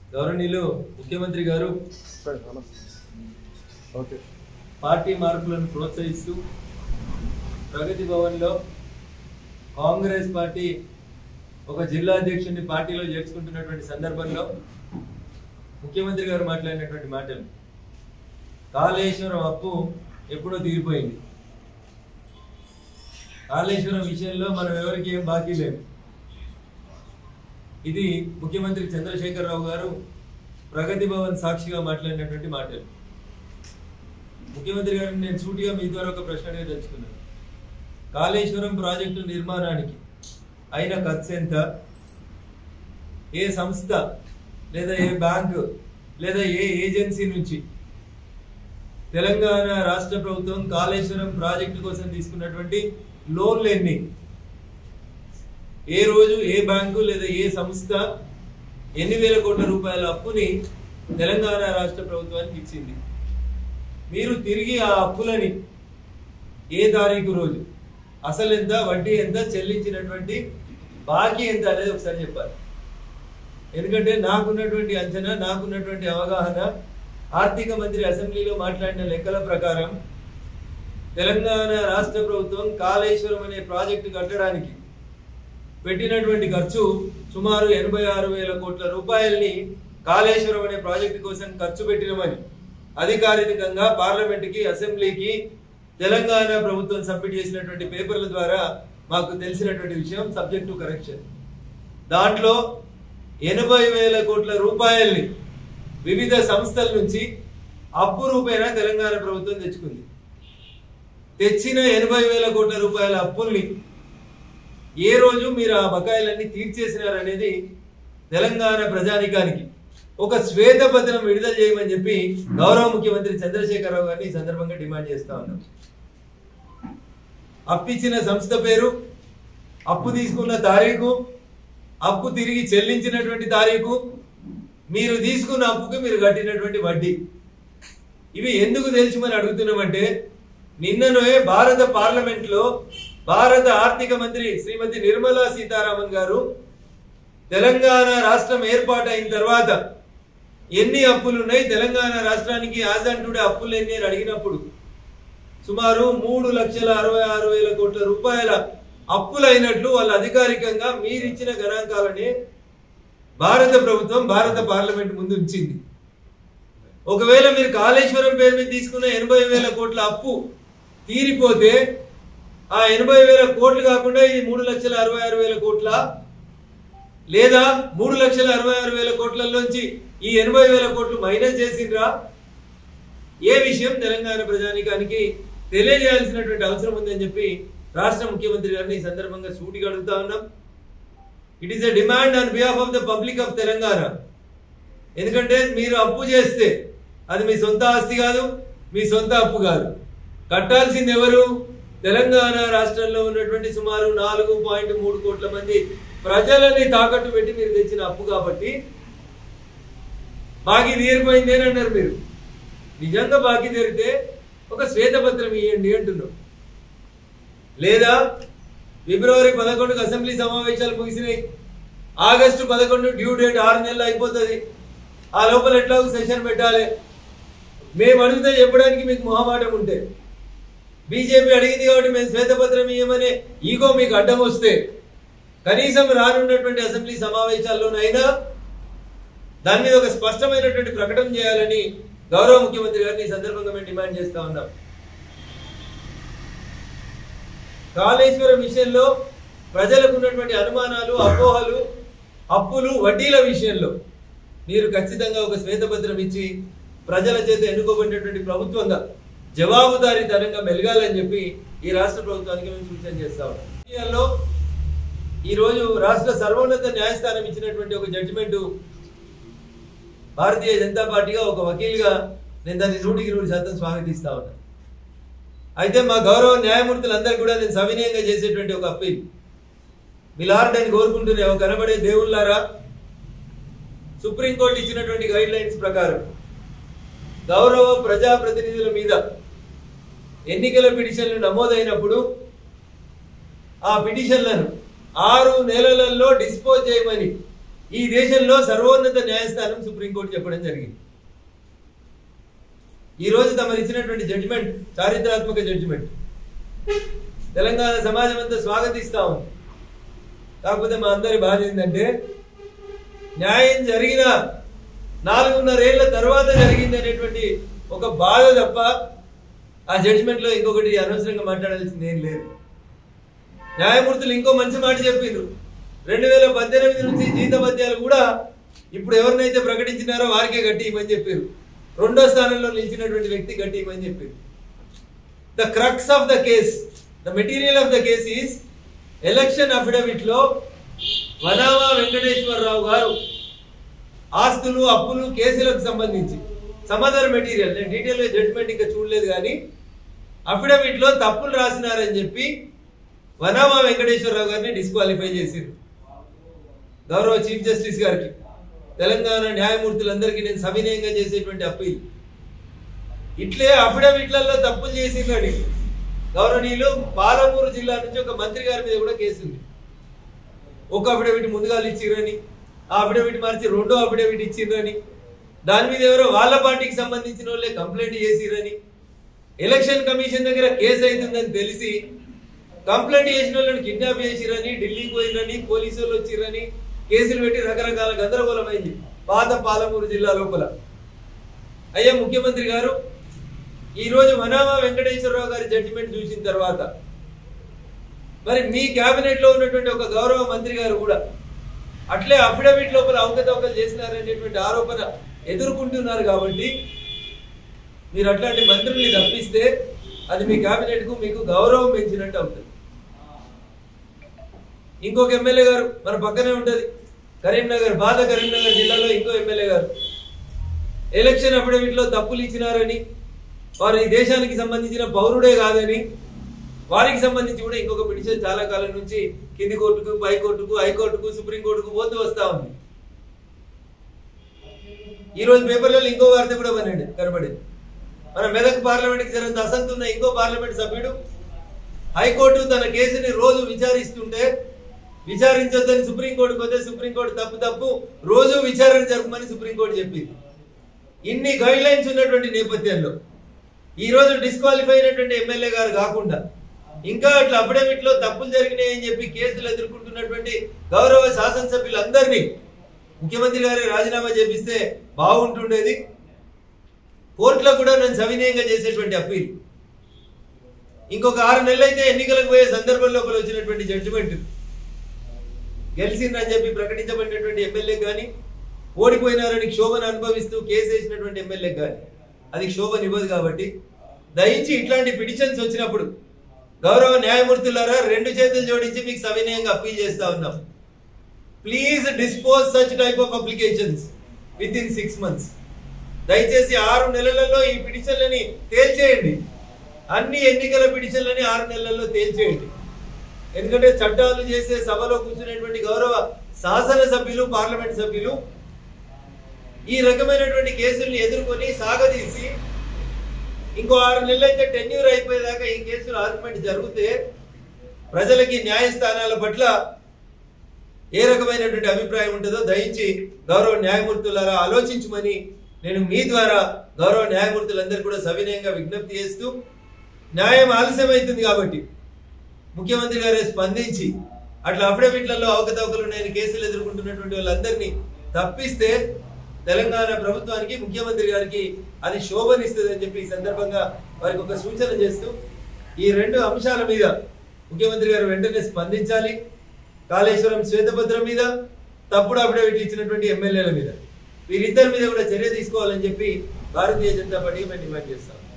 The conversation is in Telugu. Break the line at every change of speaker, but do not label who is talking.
గౌరవనీయులు ముఖ్యమంత్రి గారు
ఓకే
పార్టీ మార్పులను ప్రోత్సహిస్తూ ప్రగతి భవన్లో కాంగ్రెస్ పార్టీ ఒక జిల్లా అధ్యక్షుడిని పార్టీలో చేర్చుకుంటున్నటువంటి సందర్భంలో ముఖ్యమంత్రి గారు మాట్లాడినటువంటి మాటలు కాళేశ్వరం అప్పు ఎప్పుడో తీరిపోయింది కాళేశ్వరం విషయంలో మనం ఎవరికి ఏం బాకీ లేము ఇది ముఖ్యమంత్రి చంద్రశేఖరరావు గారు ప్రగతి భవన్ సాక్షిగా మాట్లాడినటువంటి మాటలు ముఖ్యమంత్రి గారిని నేను సూటిగా మీ ద్వారా ఒక ప్రశ్న అడిగి తెచ్చుకున్నాను కాళేశ్వరం ప్రాజెక్టు నిర్మాణానికి అయిన ఖర్చు ఎంత ఏ సంస్థ లేదా ఏ బ్యాంకు లేదా ఏ ఏజెన్సీ నుంచి తెలంగాణ రాష్ట్ర ప్రభుత్వం కాళేశ్వరం ప్రాజెక్టు కోసం తీసుకున్నటువంటి లోన్లు ఎన్ని ఏ రోజు ఏ బ్యాంకు లేదా ఏ సంస్థ ఎన్ని వేల కోట్ల రూపాయల అప్పుని తెలంగాణ రాష్ట్ర ప్రభుత్వానికి ఇచ్చింది మీరు తిరిగి ఆ అప్పులని ఏ తారీఖు రోజు అసలు ఎంత వడ్డీ ఎంత చెల్లించినటువంటి బాకీ ఎంత అనేది ఒకసారి చెప్పాలి ఎందుకంటే నాకున్నటువంటి అంచనా నాకున్నటువంటి అవగాహన ఆర్థిక మంత్రి అసెంబ్లీలో మాట్లాడిన లెక్కల ప్రకారం తెలంగాణ రాష్ట్ర ప్రభుత్వం కాళేశ్వరం అనే ప్రాజెక్టు కట్టడానికి పెట్టినటువంటి ఖర్చు సుమారు ఎనభై ఆరు వేల కోట్ల రూపాయల్ని కాళేశ్వరం అనే ప్రాజెక్టు కోసం ఖర్చు పెట్టినమని అధికారికంగా పార్లమెంటుకి అసెంబ్లీకి తెలంగాణ ప్రభుత్వం సబ్మిట్ చేసినటువంటి పేపర్ల ద్వారా మాకు తెలిసినటువంటి విషయం సబ్జెక్ట్ టు కరెక్షన్ దాంట్లో ఎనభై వేల కోట్ల రూపాయల్ని వివిధ సంస్థల నుంచి అప్పు రూపేణా తెలంగాణ ప్రభుత్వం తెచ్చుకుంది తెచ్చిన ఎనభై వేల కోట్ల రూపాయల అప్పుల్ని ఏ రోజు మీరు ఆ బకాయిలన్నీ తీర్చేసినారనేది తెలంగాణ ప్రజానికానికి ఒక శ్వేతపత్రం విడుదల చేయమని చెప్పి గౌరవ ముఖ్యమంత్రి చంద్రశేఖరరావు గారిని ఈ సందర్భంగా డిమాండ్ చేస్తా ఉన్నాం అప్పిచ్చిన సంస్థ పేరు అప్పు తీసుకున్న తారీఖు అప్పు తిరిగి చెల్లించినటువంటి తారీఖు మీరు తీసుకున్న అప్పుకి మీరు కట్టినటువంటి వడ్డీ ఇవి ఎందుకు తెలుసుమని అడుగుతున్నామంటే నిన్ననే భారత పార్లమెంట్ లో భారత ఆర్థిక మంత్రి శ్రీమతి నిర్మలా సీతారామన్ గారు తెలంగాణ రాష్ట్రం ఏర్పాటు అయిన తర్వాత ఎన్ని అప్పులు ఉన్నాయి తెలంగాణ రాష్ట్రానికి యాజ్ అండ్ టుడే అప్పులు ఎన్ని అని అడిగినప్పుడు సుమారు మూడు లక్షల అరవై ఆరు వేల కోట్ల రూపాయల అప్పులైనట్లు వాళ్ళు అధికారికంగా మీరిచ్చిన గణాంకాలని భారత ప్రభుత్వం భారత పార్లమెంట్ ముందు ఉంచింది ఒకవేళ మీరు కాళేశ్వరం పేరు మీద తీసుకున్న ఎనభై వేల కోట్ల అప్పు తీరిపోతే ఆ ఎనభై వేల కోట్లు కాకుండా ఇది మూడు లక్షల అరవై ఆరు వేల కోట్ల లేదా మూడు లక్షల అరవై ఆరు వేల కోట్లలోంచి ఈ ఎనభై వేల కోట్లు మైనస్ చేసిండ్రా ఏ విషయం తెలంగాణ ప్రజానికానికి తెలియజేయాల్సినటువంటి అవసరం ఉందని చెప్పి రాష్ట్ర ముఖ్యమంత్రి గారిని ఈ సందర్భంగా సూటిగా అడుగుతా ఉన్నాం it is a demand on behalf of the public of Telangana ఎందుకంటే మీరు అప్పు చేస్తే అది మీ సొంత ఆస్తి కాదు మీ సొంత అప్పు కాదు కట్టాల్సింది ఎవరు తెలంగాణ రాష్ట్రంలో ఉన్నటువంటి సుమారు నాలుగు పాయింట్ మూడు కోట్ల మంది ప్రజలని తాకట్టు పెట్టి మీరు తెచ్చిన అప్పు కాబట్టి బాకీ తీరిపోయింది అని అన్నారు మీరు నిజంగా బాకీ తీరితే ఒక శ్వేతపత్రం ఇవ్వండి అంటున్నాం లేదా ఫిబ్రవరి పదకొండుకు అసెంబ్లీ సమావేశాలు ముగిసినాయి ఆగస్టు పదకొండు డ్యూ డేట్ ఆరు నెలలు అయిపోతుంది ఆ లోపల ఎట్లా సెషన్ పెట్టాలి మేము అడిగితే చెప్పడానికి మీకు మొహమాటం ఉంటే బీజేపీ అడిగింది కాబట్టి మేము శ్వేతపత్రం ఇవ్వమని ఈగో మీకు అడ్డం వస్తే కనీసం రానున్నటువంటి అసెంబ్లీ సమావేశాల్లోనైనా దాని మీద ఒక స్పష్టమైనటువంటి ప్రకటన చేయాలని గౌరవ ముఖ్యమంత్రి గారిని ఈ సందర్భంగా మేము డిమాండ్ చేస్తా ఉన్నాం కాళేశ్వరం విషయంలో ప్రజలకు ఉన్నటువంటి అనుమానాలు అపోహలు అప్పులు వడ్డీల విషయంలో మీరు ఖచ్చితంగా ఒక శ్వేతపత్రం ఇచ్చి ప్రజల చేత ఎన్నుకోబడినటువంటి ప్రభుత్వంగా జవాబుదారీతనంగా మెలగాలని చెప్పి ఈ రాష్ట్ర ప్రభుత్వానికి మేము సూచన చేస్తా ఉన్నాం ఇండియాలో ఈరోజు రాష్ట్ర సర్వోన్నత న్యాయస్థానం ఇచ్చినటువంటి ఒక జడ్జిమెంట్ భారతీయ జనతా పార్టీగా ఒక వకీల్గా నేను దాన్ని నూటికి నూరు శాతం స్వాగతిస్తా ఉన్నాను అయితే మా గౌరవ న్యాయమూర్తులందరూ కూడా నేను సవినయంగా చేసేటువంటి ఒక అప్పీల్ మిలార్డ్ అని కోరుకుంటున్నావు కనబడే దేవుళ్ళారా సుప్రీంకోర్టు ఇచ్చినటువంటి గైడ్ లైన్స్ ప్రకారం గౌరవ ప్రజాప్రతినిధుల మీద ఎన్నికల పిటిషన్లు నమోదైనప్పుడు ఆ పిటిషన్లను ఆరు నెలలలో డిస్పోజ్ చేయమని ఈ దేశంలో సర్వోన్నత న్యాయస్థానం సుప్రీంకోర్టు చెప్పడం జరిగింది ఈ రోజు తమరు ఇచ్చినటువంటి జడ్జిమెంట్ చారిత్రాత్మక జడ్జిమెంట్ తెలంగాణ సమాజం అంతా స్వాగతిస్తా ఉంది కాకపోతే మా అందరి బాధ ఏంటంటే న్యాయం జరిగిన నాలుగున్నరేళ్ల తర్వాత జరిగింది అనేటువంటి ఒక బాధ తప్ప ఆ జడ్జిమెంట్ లో ఇంకొకటి అనవసరంగా మాట్లాడాల్సింది ఏం లేదు న్యాయమూర్తులు ఇంకో మంచి మాట చెప్పిండ్రు రెండు వేల పద్దెనిమిది నుంచి జీతభత్యాలు కూడా ఇప్పుడు ఎవరినైతే ప్రకటించినారో వారికే గట్టి ఇవ్వని చెప్పారు రెండో స్థానంలో నిలిచినటువంటి వ్యక్తి గట్టి ఇవ్వని చెప్పారు the crux of the case the material of the case is election affidavit లో వనామా వెంకటేశ్వరరావు గారు ఆస్తులు అప్పులు కేసులకు సంబంధించి సమాధాన మెటీరియల్ నేను డీటెయిల్ గా జడ్జిమెంట్ ఇంకా చూడలేదు కానీ అఫిడవిట్ లో తప్పులు రాసినారని చెప్పి వనామా వెంకటేశ్వరరావు గారిని డిస్క్వాలిఫై చేసింది గౌరవ చీఫ్ జస్టిస్ గారికి తెలంగాణ న్యాయమూర్తులందరికీ నేను సవినయంగా చేసేటువంటి అప్పీల్ ఇట్లే అఫిడవిట్లలో తప్పులు చేసిందని గౌరవనీయులు పాలమూరు జిల్లా నుంచి ఒక మంత్రి గారి మీద కూడా కేసు ఉంది ఒక అఫిడవిట్ ముందుగా ఇచ్చిరని ఆ అఫిడవిట్ మార్చి రెండో అఫిడవిట్ ఇచ్చిరని దాని మీద ఎవరో వాళ్ళ పార్టీకి సంబంధించిన వాళ్ళే కంప్లైంట్ చేసిరని ఎలక్షన్ కమిషన్ దగ్గర కేసు అవుతుందని తెలిసి కంప్లైంట్ చేసిన వాళ్ళని కిడ్నాప్ చేసిరని ఢిల్లీకి పోయిరని పోలీసు వాళ్ళు వచ్చిరని కేసులు పెట్టి రకరకాల గందరగోళం అయింది పాత పాలమూరు జిల్లా లోపల అయ్యా ముఖ్యమంత్రి గారు ఈ రోజు మనామా వెంకటేశ్వరరావు గారి జడ్జిమెంట్ చూసిన తర్వాత మరి మీ కేబినెట్ లో ఉన్నటువంటి ఒక గౌరవ మంత్రి గారు కూడా అట్లే అఫిడవిట్ లోపల అవకతవకలు చేసినారనేటువంటి ఆరోపణ ఎదుర్కొంటున్నారు కాబట్టి మీరు అట్లాంటి మంత్రుల్ని తప్పిస్తే అది మీ కేబినెట్ కు మీకు గౌరవం పెంచినట్టు అవుతుంది ఇంకొక ఎమ్మెల్యే గారు మన పక్కనే ఉంటది కరీంనగర్ బాధ కరీంనగర్ జిల్లాలో ఇంకో ఎమ్మెల్యే గారు ఎలక్షన్ అఫిడవిట్ లో తప్పులు ఇచ్చినారని వారు ఈ దేశానికి సంబంధించిన పౌరుడే కాదని వారికి సంబంధించి కూడా ఇంకొక పిటిషన్ చాలా కాలం నుంచి కింది కోర్టుకు పై కోర్టుకు హైకోర్టుకు సుప్రీం కోర్టుకు పోతూ వస్తా ఉంది ఈ రోజు పేపర్లలో ఇంకో వార్త కూడా పనండి కనబడింది మన మెదక్ పార్లమెంట్ కి జరిగిన అసంతున్న ఇంకో పార్లమెంట్ సభ్యుడు హైకోర్టు తన కేసుని రోజు విచారిస్తుంటే విచారించొద్దని సుప్రీంకోర్టుకు పోతే సుప్రీంకోర్టు తప్పు తప్పు రోజు విచారణ జరపమని సుప్రీంకోర్టు చెప్పింది ఇన్ని గైడ్ లైన్స్ ఉన్నటువంటి నేపథ్యంలో ఈ రోజు డిస్క్వాలిఫై అయినటువంటి ఎమ్మెల్యే గారు కాకుండా ఇంకా అట్లా అఫిడవిట్ లో తప్పులు జరిగినాయి అని చెప్పి కేసులు ఎదుర్కొంటున్నటువంటి గౌరవ శాసనసభ్యులందరినీ ముఖ్యమంత్రి గారి రాజీనామా చేపిస్తే బాగుంటుండేది కోర్టులో కూడా నన్ను సవినయంగా చేసేటువంటి అప్పీల్ ఇంకొక ఆరు నెలలు అయితే ఎన్నికలకు పోయే సందర్భం లోపల వచ్చినటువంటి జడ్జిమెంట్ గెలిచిందని చెప్పి ప్రకటించబడినటువంటి ఎమ్మెల్యే కానీ ఓడిపోయినారని క్షోభను అనుభవిస్తూ కేసు వేసినటువంటి ఎమ్మెల్యే కానీ అది క్షోభనివ్వదు కాబట్టి దయించి ఇట్లాంటి పిటిషన్స్ వచ్చినప్పుడు గౌరవ న్యాయమూర్తులారా రెండు చేతులు జోడించి మీకు సవినయంగా అప్పీల్ చేస్తా ఉన్నాం please dispose such type of applications within six months దయచేసి ఆరు నెలలలో ఈ పిటిషన్లని తేల్చేయండి అన్ని ఎన్నికల పిటిషన్లని ఆరు నెలల్లో తేల్చేయండి ఎందుకంటే చట్టాలు చేసే సభలో కూర్చునేటువంటి గౌరవ శాసన సభ్యులు పార్లమెంట్ సభ్యులు ఈ రకమైనటువంటి కేసుల్ని ఎదుర్కొని సాగదీసి ఇంకో ఆరు నెలలు అయితే టెన్యూర్ అయిపోయేదాకా ఈ కేసులు ఆర్గ్యుమెంట్ జరిగితే ప్రజలకి న్యాయస్థానాల పట్ల ఏ రకమైనటువంటి అభిప్రాయం ఉంటుందో దయించి గౌరవ న్యాయమూర్తులారా ఆలోచించమని నేను మీ ద్వారా గౌరవ న్యాయమూర్తులందరూ కూడా సవినయంగా విజ్ఞప్తి చేస్తూ న్యాయం ఆలస్యమవుతుంది కాబట్టి ముఖ్యమంత్రి గారే స్పందించి అట్లా అఫిడవిట్లలో అవకతవకలు ఉన్నాయని కేసులు ఎదుర్కొంటున్నటువంటి వాళ్ళందరినీ తప్పిస్తే తెలంగాణ ప్రభుత్వానికి ముఖ్యమంత్రి గారికి అది శోభనిస్తుంది అని చెప్పి ఈ సందర్భంగా వారికి ఒక సూచన చేస్తూ ఈ రెండు అంశాల మీద ముఖ్యమంత్రి గారు వెంటనే స్పందించాలి కాళేశ్వరం శ్వేతభద్రం మీద తప్పుడు అఫిడవిట్లు ఇచ్చినటువంటి ఎమ్మెల్యేల మీద వీరిద్దరి మీద కూడా చర్య తీసుకోవాలని చెప్పి భారతీయ జనతా పార్టీ మేము డిమాండ్ చేస్తాం